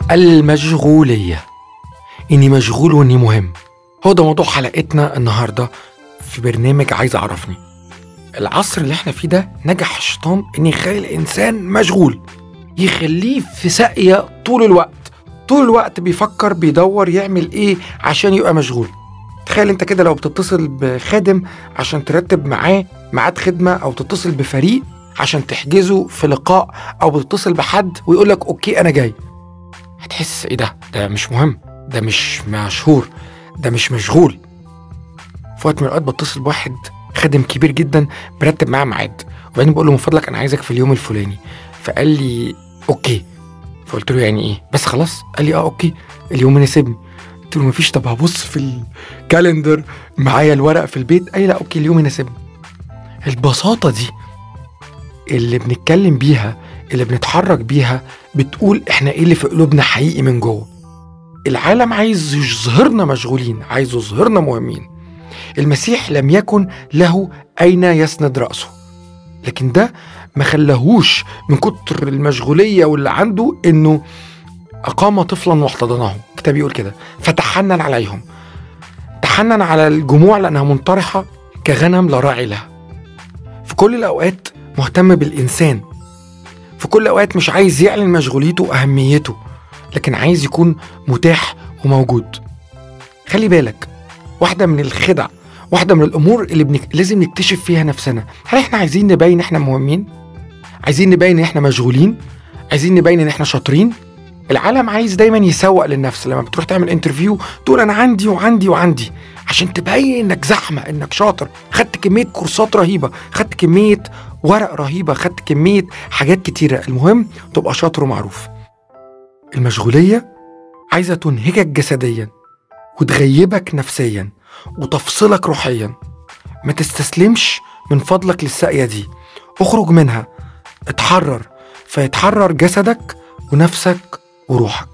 المشغولية إني مشغول وإني مهم هو ده موضوع حلقتنا النهاردة في برنامج عايز أعرفني العصر اللي احنا فيه ده نجح الشيطان إن يخلي الإنسان مشغول يخليه في ساقية طول الوقت طول الوقت بيفكر بيدور يعمل إيه عشان يبقى مشغول تخيل انت كده لو بتتصل بخادم عشان ترتب معاه ميعاد خدمة أو تتصل بفريق عشان تحجزه في لقاء أو بتتصل بحد ويقول لك أوكي أنا جاي هتحس إيه ده ده مش مهم ده مش مشهور ده مش مشغول في وقت من الأوقات بتصل بواحد خادم كبير جدا برتب معاه ميعاد وبعدين بقول له من فضلك أنا عايزك في اليوم الفلاني فقال لي أوكي فقلت له يعني إيه بس خلاص قال لي أه أوكي اليوم يناسبني قلت له مفيش طب هبص في الكالندر معايا الورق في البيت قال لي لا أوكي اليوم يناسبني البساطة دي اللي بنتكلم بيها اللي بنتحرك بيها بتقول احنا ايه اللي في قلوبنا حقيقي من جوه العالم عايز يظهرنا مشغولين عايز يظهرنا مهمين المسيح لم يكن له اين يسند راسه لكن ده ما خلاهوش من كتر المشغوليه واللي عنده انه اقام طفلا واحتضنه الكتاب يقول كده فتحنن عليهم تحنن على الجموع لانها منطرحه كغنم لا راعي لها في كل الاوقات مهتم بالانسان في كل الاوقات مش عايز يعلن مشغوليته واهميته لكن عايز يكون متاح وموجود خلي بالك واحده من الخدع واحده من الامور اللي بنك... لازم نكتشف فيها نفسنا هل احنا عايزين نبين احنا مهمين عايزين نبين ان احنا مشغولين عايزين نبين ان احنا شاطرين العالم عايز دايما يسوق للنفس لما بتروح تعمل انترفيو تقول انا عندي وعندي وعندي عشان تبين انك زحمه انك شاطر خدت كميه كورسات رهيبه خدت كميه ورق رهيبه خدت كميه حاجات كتيره المهم تبقى شاطر ومعروف المشغوليه عايزه تنهكك جسديا وتغيبك نفسيا وتفصلك روحيا ما تستسلمش من فضلك للساقيه دي اخرج منها اتحرر فيتحرر جسدك ونفسك وروحك